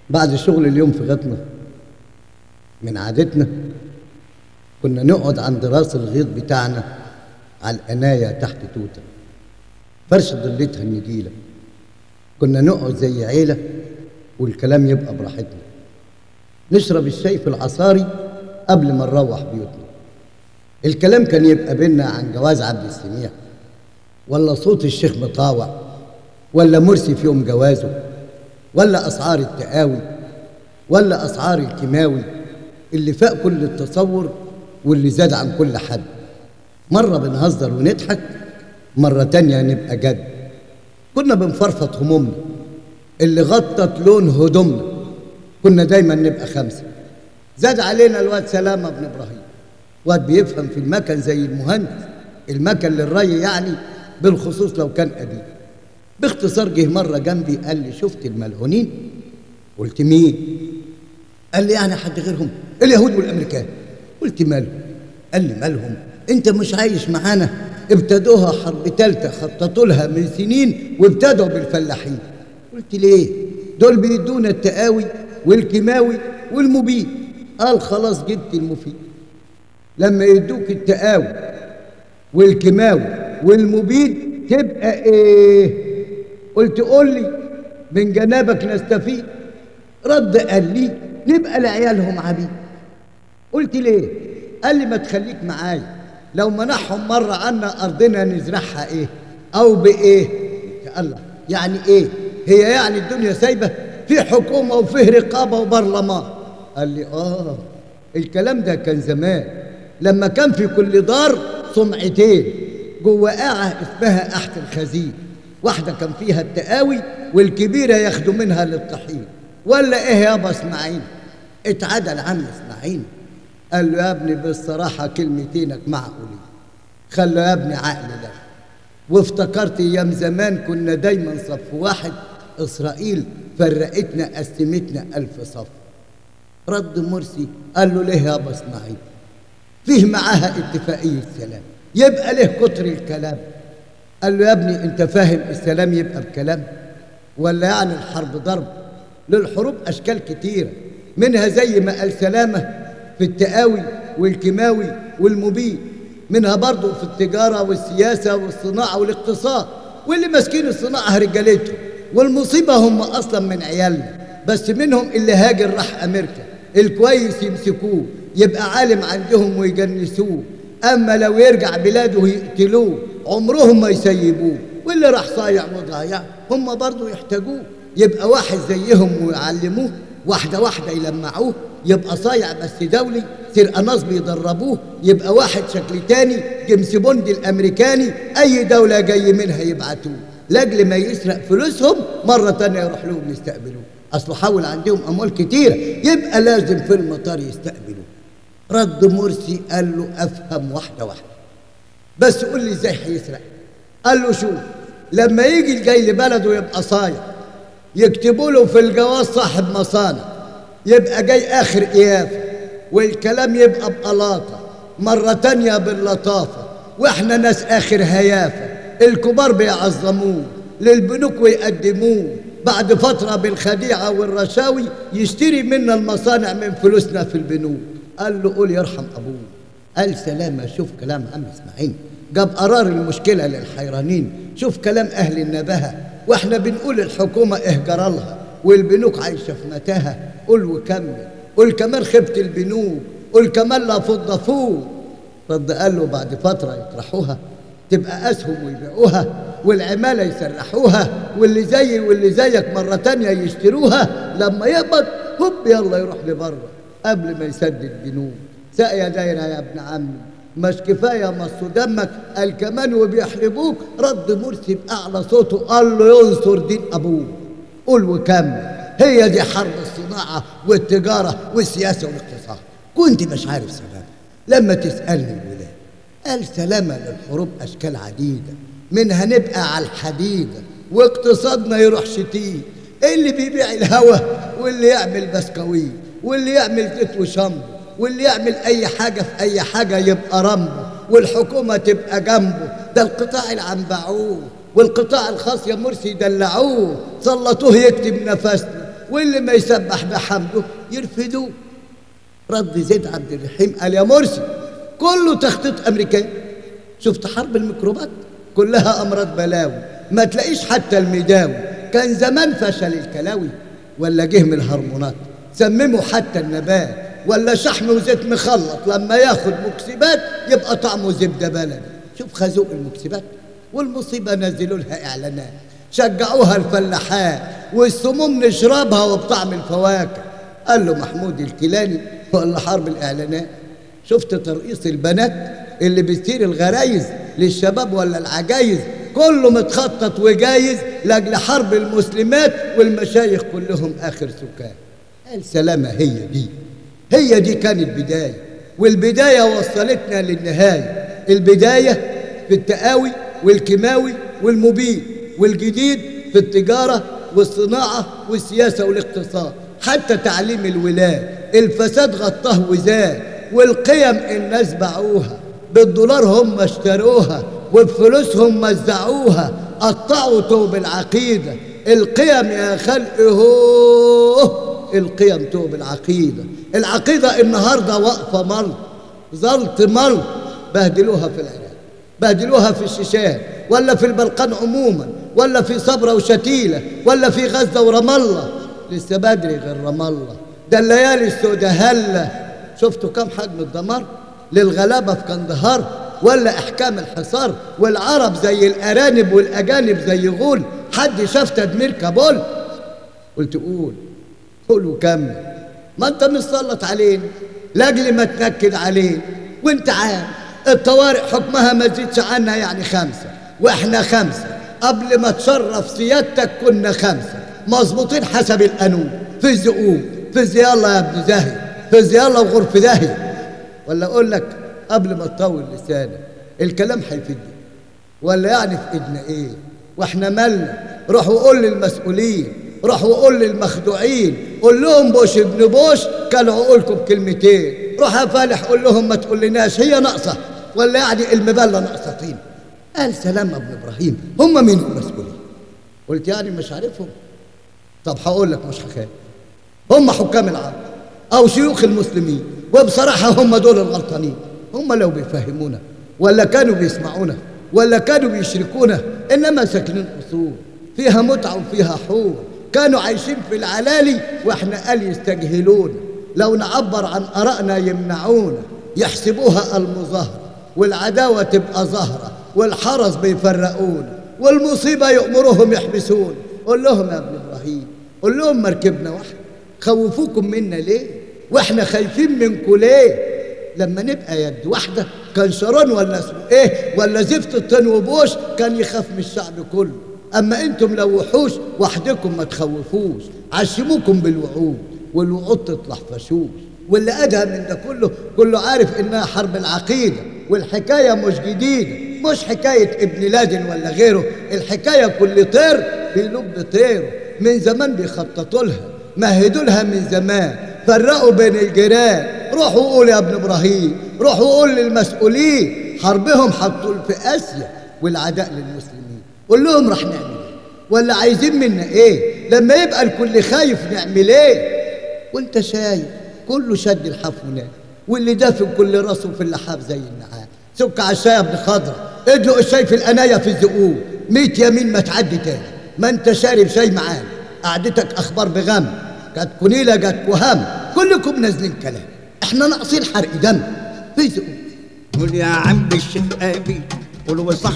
بعد شغل اليوم في غيطنا من عادتنا كنا نقعد عند راس الغيط بتاعنا على القناية تحت توتة فرشة ضلتها النجيلة كنا نقعد زي عيلة والكلام يبقى براحتنا نشرب الشاي في العصاري قبل ما نروح بيوتنا الكلام كان يبقى بينا عن جواز عبد السميع ولا صوت الشيخ مطاوع ولا مرسي في يوم جوازه ولا أسعار التقاوي ولا أسعار الكيماوي اللي فاق كل التصور واللي زاد عن كل حد مرة بنهزر ونضحك مرة تانية نبقى جد كنا بنفرفط همومنا اللي غطت لون هدومنا كنا دايما نبقى خمسة زاد علينا الواد سلامة بن إبراهيم واد بيفهم في المكن زي المهندس المكن للري يعني بالخصوص لو كان قديم باختصار جه مرة جنبي قال لي شفت الملعونين قلت مين قال لي يعني حد غيرهم اليهود والامريكان قلت مالهم قال لي مالهم انت مش عايش معانا ابتدوها حرب تالتة خططوا لها من سنين وابتدوا بالفلاحين قلت ليه دول بيدونا التقاوي والكيماوي والمبيد قال خلاص جبت المفيد لما يدوك التقاوي والكيماوي والمبيد تبقى ايه قلت قول لي من جنابك نستفيد رد قال لي نبقى لعيالهم عبيد قلت ليه قال لي ما تخليك معايا لو منحهم مرة عنا أرضنا نزرعها إيه أو بإيه يا الله يعني إيه هي يعني الدنيا سايبة في حكومة وفيه رقابة وبرلمان قال لي آه الكلام ده كان زمان لما كان في كل دار صمعتين جوه قاعة اسمها أحت الخزين واحدة كان فيها التقاوي والكبيرة ياخدوا منها للطحين ولا إيه يابا اسماعيل اتعدل عم اسماعيل قال له يا ابني بالصراحة كلمتينك معقولين خلوا يا ابني عقل ده وافتكرت أيام زمان كنا دايما صف واحد إسرائيل فرقتنا قسمتنا ألف صف رد مرسي قال له ليه يابا اسماعيل فيه معاها اتفاقية سلام يبقى له كتر الكلام قال له يا ابني انت فاهم السلام يبقى بكلام ولا يعني الحرب ضرب للحروب اشكال كتيره منها زي ما قال سلامه في التقاوي والكيماوي والمبيد منها برضه في التجاره والسياسه والصناعه والاقتصاد واللي ماسكين الصناعه رجالتهم والمصيبه هم اصلا من عيالنا بس منهم اللي هاجر راح امريكا الكويس يمسكوه يبقى عالم عندهم ويجنسوه اما لو يرجع بلاده يقتلوه عمرهم ما يسيبوه واللي راح صايع وضايع هم برضه يحتاجوه يبقى واحد زيهم ويعلموه واحدة واحدة يلمعوه يبقى صايع بس دولي سرقة نصب يدربوه يبقى واحد شكل تاني جيمس بوند الأمريكاني أي دولة جاي منها يبعتوه لأجل ما يسرق فلوسهم مرة تانية يروح لهم يستقبلوه أصله حول عندهم أموال كتيرة يبقى لازم في المطار يستقبلوه رد مرسي قال له أفهم واحدة واحدة بس قول لي ازاي هيسرق قال له شوف لما يجي الجاي لبلده يبقى صايع يكتبوا له في الجواز صاحب مصانع يبقى جاي اخر قيافه والكلام يبقى بقلاطه مره تانية باللطافه واحنا ناس اخر هيافه الكبار بيعظموه للبنوك ويقدموه بعد فترة بالخديعة والرشاوي يشتري منا المصانع من فلوسنا في البنوك قال له قول يرحم أبوه قال سلامة شوف كلام عم اسماعيل جاب قرار المشكلة للحيرانين شوف كلام أهل النبهة واحنا بنقول الحكومة اهجر لها والبنوك عايشة في متاهة قول وكمل قول كمان خبت البنوك قول كمان لا فضة فوق رد قال له بعد فترة يطرحوها تبقى أسهم ويبيعوها والعمالة يسرحوها واللي زي واللي زيك مرة تانية يشتروها لما يقبض هوب يلا يروح لبره قبل ما يسدد بنوك ساقية دايرة يا ابن عمي مش كفاية مصوا دمك قال كمان وبيحلبوك رد مرسي بأعلى صوته قال له ينصر دين أبوه قول وكمل هي دي حرب الصناعة والتجارة والسياسة والاقتصاد كنت مش عارف سبب لما تسألني الولاد قال سلامة للحروب أشكال عديدة منها نبقى على الحديدة واقتصادنا يروح شتيت اللي بيبيع الهوا واللي يعمل بسكويت واللي يعمل زيت وشامبو واللي يعمل اي حاجه في اي حاجه يبقى رمبو والحكومه تبقى جنبه ده القطاع العم باعوه والقطاع الخاص يا مرسي دلعوه سلطوه يكتب نفسنا واللي ما يسبح بحمده يرفدوه رد زيد عبد الرحيم قال يا مرسي كله تخطيط امريكي شفت حرب الميكروبات كلها امراض بلاوي ما تلاقيش حتى المداوي كان زمان فشل الكلاوي ولا جه من الهرمونات سمموا حتى النبات ولا شحم وزيت مخلط لما ياخد مكسبات يبقى طعمه زبده بلدي شوف خازوق المكسبات والمصيبه نزلوا لها اعلانات شجعوها الفلاحات والسموم نشربها وبطعم الفواكه قال له محمود الكيلاني ولا حرب الاعلانات شفت ترقيص البنات اللي بيثير الغرايز للشباب ولا العجايز كله متخطط وجايز لاجل حرب المسلمات والمشايخ كلهم اخر سكان قال سلامه هي دي هي دي كانت بدايه والبدايه وصلتنا للنهايه البدايه في التقاوي والكيماوي والمبيد والجديد في التجاره والصناعه والسياسه والاقتصاد حتى تعليم الولاد الفساد غطاه وزاد والقيم الناس باعوها بالدولار هم اشتروها وبفلوسهم مزعوها قطعوا توب العقيدة القيم يا خلق هو القيم توب العقيدة العقيدة النهاردة واقفة ملط زلط ملط بهدلوها في العراق بهدلوها في الشيشان ولا في البلقان عموما ولا في صبرا وشتيلة ولا في غزة ورام الله لسه بدري غير رام الله ده الليالي السوداء هلة شفتوا كم حجم الدمار للغلابة في كندهار ولا احكام الحصار والعرب زي الارانب والاجانب زي غول حد شاف تدمير كابول قلت قول قول وكمل ما انت مسلط علينا لاجل ما تنكد علينا وانت عارف الطوارئ حكمها ما تزيدش عنا يعني خمسه واحنا خمسه قبل ما تشرف سيادتك كنا خمسه مظبوطين حسب القانون في الزقوم في زيالة يا ابن زاهي في زيالة وغرف داهية ولا اقول لك قبل ما تطول لسانك الكلام هيفيدنا ولا يعني في ايدنا ايه واحنا مالنا روح وقول للمسؤولين روح وقول للمخدوعين قول لهم بوش ابن بوش كان عقولكم كلمتين روح يا فالح قول لهم ما تقولناش هي ناقصه ولا يعني المبله ناقصه طين قال سلام ابن ابراهيم هم مين المسؤولين قلت يعني مش عارفهم طب هقول لك مش حكايه هم حكام العرب او شيوخ المسلمين وبصراحه هم دول الغلطانين هم لو بيفهمونا ولا كانوا بيسمعونا ولا كانوا بيشركونا انما ساكنين قصور فيها متعه وفيها حور كانوا عايشين في العلالي واحنا قال يستجهلونا لو نعبر عن ارائنا يمنعونا يحسبوها المظاهره والعداوه تبقى ظاهره والحرس بيفرقونا والمصيبه يامرهم يحبسونا قول لهم يا ابن ابراهيم قول لهم مركبنا واحد خوفوكم منا ليه واحنا خايفين منكم ليه لما نبقى يد واحدة كان شران ولا اسمه ايه ولا زفت الطين وبوش كان يخاف من الشعب كله اما انتم لو وحوش وحدكم ما تخوفوش عشموكم بالوعود والوعود تطلع فشوش واللي ادهى من ده كله كله عارف انها حرب العقيدة والحكاية مش جديدة مش حكاية ابن لادن ولا غيره الحكاية كل طير بيلب طيره من زمان بيخططوا لها مهدوا لها من زمان فرقوا بين الجيران روحوا قول يا ابن ابراهيم روحوا قول للمسؤولين حربهم حطوا في اسيا والعداء للمسلمين قول لهم راح نعمل ايه ولا عايزين منا ايه لما يبقى الكل خايف نعمل ايه وانت شايف كله شد الحفونات واللي دافن كل راسه في اللحاف زي النعام سك على الشاي يا ابن خضرة ادلق الشاي في القناية في الزقوم ميت يمين ما تعدي تاني ما انت شارب شاي معانا قعدتك اخبار بغم جات كنيلة جات وهم كلكم نازلين كلام احنا ناقصين حرق دم في زقوم قول يا عم الشيخ ابي قول وصح